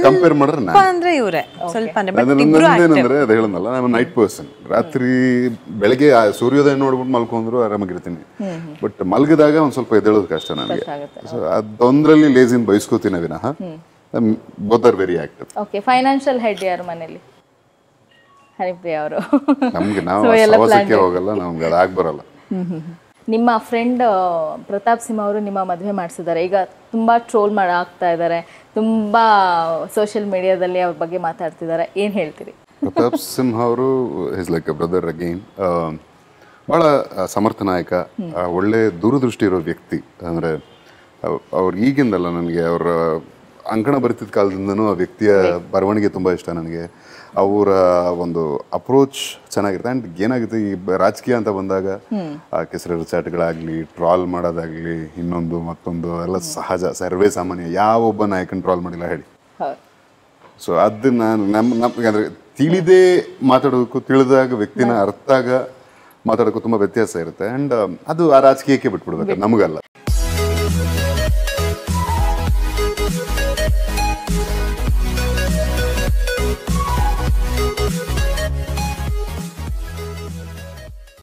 compare ಮಾಡಿದ್ರೆ ನಾನು ಅಂದ್ರೆ ಇವರೇ ಸ್ವಲ್ಪ ಅಂದ್ರೆ ಬಟ್ ಅದು ಇಬ್ರು ನಂದೇನಂದ್ರೆ ಅದು ಹೇಳನಲ್ಲ ನಾನು ನೈಟ್ ಪರ್ಸನ್ ರಾತ್ರಿ ಬೆಳಗ್ಗೆ ಆ ಸೂರ್ಯೋದಯ ನೋಡ್ಬಿಟ್ಟು ಮಲ್ಕೊಂಡ್ರು ಆರಾಮಾಗಿರ್ತೀನಿ ಬಟ್ ಮಲಗಿದಾಗ ಒಂದ್ ಸ್ವಲ್ಪ ಎದ್ದೇಳೋದು ಕಷ್ಟ ನನಗೆ ಸೊ ಅದೊಂದ್ರಲ್ಲಿ ಲೇಸಿನ ಬಯಸ್ಕೋತೀನಿ ವಿನಃ both are very active okay financial head ಯಾರು ಮನೇಲಿ ಹರಿಪ್ರಿಯ ಅವರು ನಮ್ಗೆ ನಾವು So, ಆ ಎಲ್ಲ ಸಹವಾಸಕ್ಕೆ ಹೋಗಲ್ಲ ನಮ್ಗೆ ಅದು ಆಗ್ಬರಲ್ಲ ನಿಮ್ಮ ಫ್ರೆಂಡ್ ಪ್ರತಾಪ್ ಸಿಂಹ ಅವರು ನಿಮ್ಮ ಮದುವೆ ಮಾಡಿಸಿದ್ದಾರೆ ಈಗ ತುಂಬ ಟ್ರೋಲ್ ಮಾಡಿ ಆಗ್ತಾ ಇದ್ದಾರೆ ತುಂಬ ಸೋಷಿಯಲ್ ಮೀಡಿಯಾದಲ್ಲಿ ಅವ್ರ ಬಗ್ಗೆ ಮಾತಾಡ್ತಿದ್ದಾರೆ ಏನು ಹೇಳ್ತೀರಿ ಪ್ರತಾಪ್ ಸಿಂಹ ಅವರು is like a brother again ಬಹಳ ಆ, ಸಮರ್ಥ ನಾಯಕ ಆ, ಒಳ್ಳೆ ದೂರದೃಷ್ಟಿ ಇರೋ ವ್ಯಕ್ತಿ ಅಂದ್ರೆ ಅವ್- ಅವ್ರು ಈಗಿಂದಲ್ಲ ನನಗೆ ಅವರ ಅಂಕಣ ಬರಿತಿದ್ದ ಕಾಲದಿಂದನೂ ಆ ವ್ಯಕ್ತಿಯ ಬರವಣಿಗೆ ತುಂಬಾ ಇಷ್ಟ ನನಗೆ ಅವರ ಒಂದು ಅಪ್ರೋಚ್ ಚೆನ್ನಾಗಿರುತ್ತೆ ಆ್ಯಂಡ್ ಏನಾಗುತ್ತೆ ಈ ಬ- ರಾಜಕೀಯ ಅಂತ ಬಂದಾಗ ಆ ಕೆಸರು ಚಾಟ್ಗಳಾಗ್ಲಿ ಟ್ರಾಲ್ ಮಾಡೋದಾಗ್ಲಿ ಇನ್ನೊಂದು ಮತ್ತೊಂದು ಎಲ್ಲ ಸಹಜ ಸರ್ವೇ ಸಾಮಾನ್ಯ ಯಾವೊಬ್ಬ ನಾಯಕನ ಟ್ರಾಲ್ ಮಾಡಿಲ್ಲ ಹೇಳಿ ಹೌದು ಸೊ ಅದು ನಾನು ನಮ್ಮ ನಮ್ಗೆ ಅಂದ್ರೆ ತಿಳಿದೇ ಮಾತಾಡೋದಕ್ಕೂ ತಿಳಿದಾಗ ವ್ಯಕ್ತಿನ ಅರ್ಥಾಗ ಮಾತಾಡೋಕ್ಕೂ ತುಂಬಾ ವ್ಯತ್ಯಾಸ ಇರುತ್ತೆ ಅಂಡ್ ಅದು ಆ ರಾಜಕೀಯಕ್ಕೆ ಬಿಟ್ಬಿಡ್ಬೇಕು ನಮಗಲ್ಲ